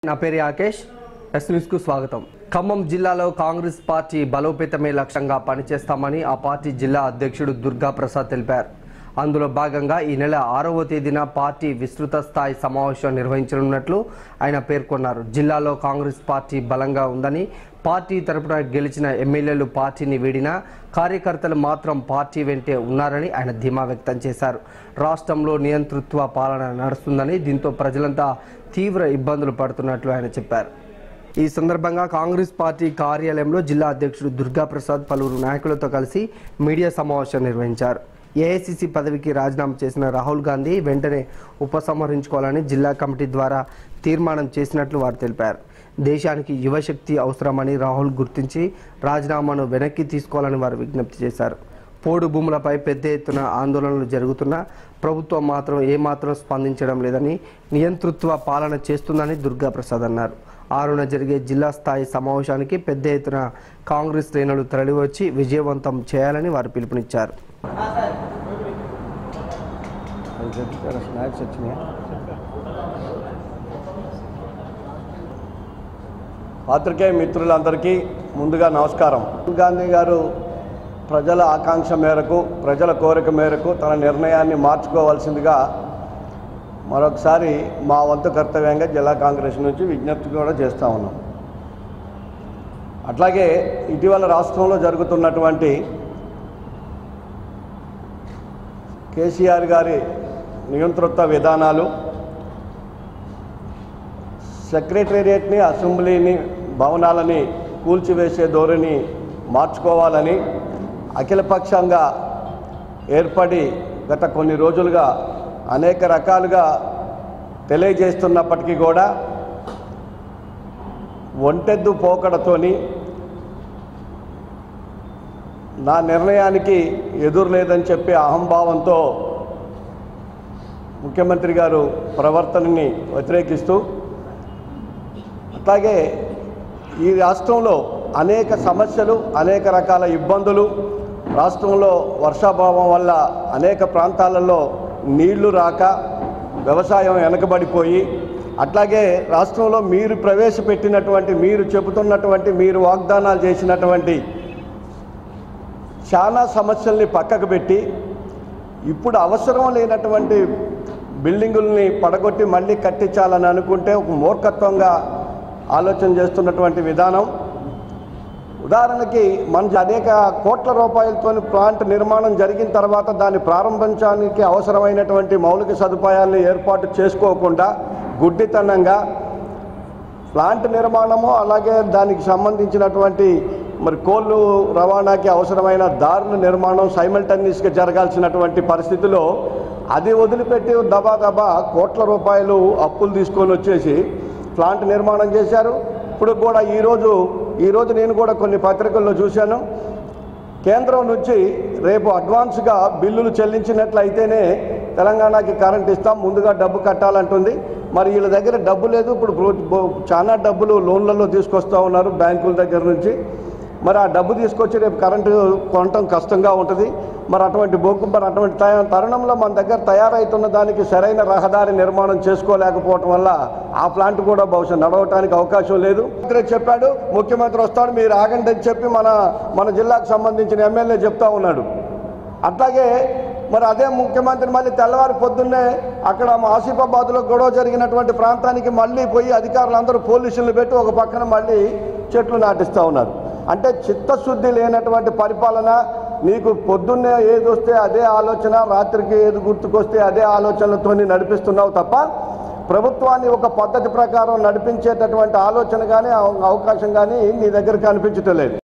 నా పేరు రాకేష్ ఎస్ న్యూస్కు స్వాగతం ఖమ్మం జిల్లాలో కాంగ్రెస్ పార్టీ బలోపేతమే లక్ష్యంగా పనిచేస్తామని ఆ పార్టీ జిల్లా అధ్యక్షుడు దుర్గా ప్రసాద్ తెలిపారు అందులో భాగంగా ఈ నెల ఆరవ తేదీన పార్టీ విస్తృత స్థాయి సమావేశం నిర్వహించనున్నట్లు ఆయన పేర్కొన్నారు జిల్లాలో కాంగ్రెస్ పార్టీ బలంగా ఉందని పార్టీ తరపున గెలిచిన ఎమ్మెల్యేలు పార్టీని వీడినా కార్యకర్తలు మాత్రం పార్టీ వెంటే ఉన్నారని ఆయన ధీమా వ్యక్తం చేశారు రాష్ట్రంలో నియంతృత్వ పాలన నడుస్తుందని దీంతో ప్రజలంతా తీవ్ర ఇబ్బందులు పడుతున్నట్లు ఆయన చెప్పారు ఈ సందర్భంగా కాంగ్రెస్ పార్టీ కార్యాలయంలో జిల్లా అధ్యక్షుడు దుర్గా ప్రసాద్ పలువురు నాయకులతో కలిసి మీడియా సమావేశం నిర్వహించారు ఏఐసిసి పదవికి రాజీనామా చేసిన రాహుల్ గాంధీ వెంటనే ఉపసంహరించుకోవాలని జిల్లా కమిటీ ద్వారా తీర్మానం చేసినట్లు వారు తెలిపారు దేశానికి యువశక్తి అవసరమని రాహుల్ గుర్తించి రాజీనామాను వెనక్కి తీసుకోవాలని వారు విజ్ఞప్తి చేశారు పోడు భూములపై పెద్ద ఎత్తున ఆందోళనలు జరుగుతున్నా ప్రభుత్వం మాత్రం ఏమాత్రం స్పందించడం లేదని నియంతృత్వ పాలన చేస్తుందని దుర్గా ప్రసాద్ అన్నారు ఆరున జరిగే జిల్లా స్థాయి సమావేశానికి పెద్ద ఎత్తున కాంగ్రెస్ శ్రేణులు తరలివచ్చి విజయవంతం చేయాలని వారు పిలుపునిచ్చారు పాత్రికేయ మిత్రులందరికీ ముందుగా నమస్కారం రాహుల్ గాంధీ గారు ప్రజల ఆకాంక్ష మేరకు ప్రజల కోరిక మేరకు తన నిర్ణయాన్ని మార్చుకోవాల్సిందిగా మరొకసారి మా వంతు కర్తవ్యంగా జిల్లా కాంగ్రెస్ నుంచి విజ్ఞప్తి కూడా చేస్తూ ఉన్నాం అట్లాగే ఇటీవల రాష్ట్రంలో జరుగుతున్నటువంటి కేసీఆర్ గారి నియంతృత్వ విధానాలు సెక్రటేరియట్ని అసెంబ్లీని భవనాలని కూల్చివేసే ధోరణి మార్చుకోవాలని అఖిలపక్షంగా ఏర్పడి గత కొన్ని రోజులుగా అనేక రకాలుగా తెలియజేస్తున్నప్పటికీ కూడా ఒంటెద్దు పోకడతోని నా నిర్ణయానికి ఎదురు లేదని చెప్పి అహంభావంతో ముఖ్యమంత్రి గారు ప్రవర్తనని వ్యతిరేకిస్తూ అట్లాగే ఈ రాష్ట్రంలో అనేక సమస్యలు అనేక రకాల ఇబ్బందులు రాష్ట్రంలో వర్షాభావం వల్ల అనేక ప్రాంతాలలో నీళ్లు రాక వ్యవసాయం వెనకబడిపోయి అట్లాగే రాష్ట్రంలో మీరు ప్రవేశపెట్టినటువంటి మీరు చెబుతున్నటువంటి మీరు వాగ్దానాలు చేసినటువంటి చాలా సమస్యల్ని పక్కకు పెట్టి ఇప్పుడు అవసరం లేనటువంటి బిల్డింగుల్ని పడగొట్టి మళ్ళీ కట్టించాలని అనుకుంటే ఒక మూర్ఖత్వంగా ఆలోచన చేస్తున్నటువంటి విధానం ఉదాహరణకి మన అనేక కోట్ల రూపాయలతో ప్లాంట్ నిర్మాణం జరిగిన తర్వాత దాన్ని ప్రారంభించడానికి అవసరమైనటువంటి మౌలిక సదుపాయాలను ఏర్పాటు చేసుకోకుండా గుడ్డితనంగా ప్లాంట్ నిర్మాణము అలాగే దానికి సంబంధించినటువంటి మరి కోళ్ళు రవాణాకి అవసరమైన దారుల నిర్మాణం సైమల్టేనియస్గా జరగాల్సినటువంటి పరిస్థితిలో అది వదిలిపెట్టి దబా దబా కోట్ల రూపాయలు అప్పులు తీసుకొని వచ్చేసి ప్లాంట్ నిర్మాణం చేశారు ఇప్పుడు కూడా ఈరోజు ఈరోజు నేను కూడా కొన్ని పత్రికల్లో చూశాను కేంద్రం నుంచి రేపు అడ్వాన్స్గా బిల్లులు చెల్లించినట్లయితేనే తెలంగాణకి కరెంట్ ఇస్తాం ముందుగా డబ్బు కట్టాలంటుంది మరి వీళ్ళ దగ్గర డబ్బు లేదు ఇప్పుడు బో- బో- చాలా డబ్బులు లోన్లలో తీసుకొస్తూ ఉన్నారు బ్యాంకుల దగ్గర నుంచి మరి ఆ డబ్బు తీసుకొచ్చి రేపు కరెంటు కొనటం కష్టంగా ఉంటుంది మరి అటువంటి బొగ్గు మరి అటువంటి తయ- తరుణంలో మన దగ్గర తయారైతున్న దానికి సరైన రహదారి నిర్మాణం చేసుకోలేకపోవటం వల్ల ఆ ప్లాంట్ కూడా బహుశా నడవటానికి అవకాశం లేదు ముఖ్యమంత్రి చెప్పాడు ముఖ్యమంత్రి వస్తాడు మీరు ఆగండి అని చెప్పి మన మన జిల్లాకు సంబంధించిన ఎమ్మెల్యే చెప్తా ఉన్నాడు అట్లాగే మరి అదే ముఖ్యమంత్రి మళ్ళీ తెల్లవారి పొద్దున్నే అక్కడ ఆసిఫాబాద్లో గొడవ జరిగినటువంటి ప్రాంతానికి మళ్ళీ పోయి అధికారులందరూ పోలీసులు పెట్టి ఒక పక్కన మళ్ళీ చెట్లు నాటిస్తూ ఉన్నారు అంటే చిత్తశుద్ధి లేనటువంటి పరిపాలన నీకు పొద్దున్నే ఏది వస్తే అదే ఆలోచన రాత్రికి ఏది గుర్తుకొస్తే అదే ఆలోచనలతోని నడిపిస్తున్నావు తప్ప ప్రభుత్వాన్ని ఒక పద్ధతి ప్రకారం నడిపించేటటువంటి ఆలోచన కానీ అవకాశం కానీ నీ దగ్గర కనిపించటం లేదు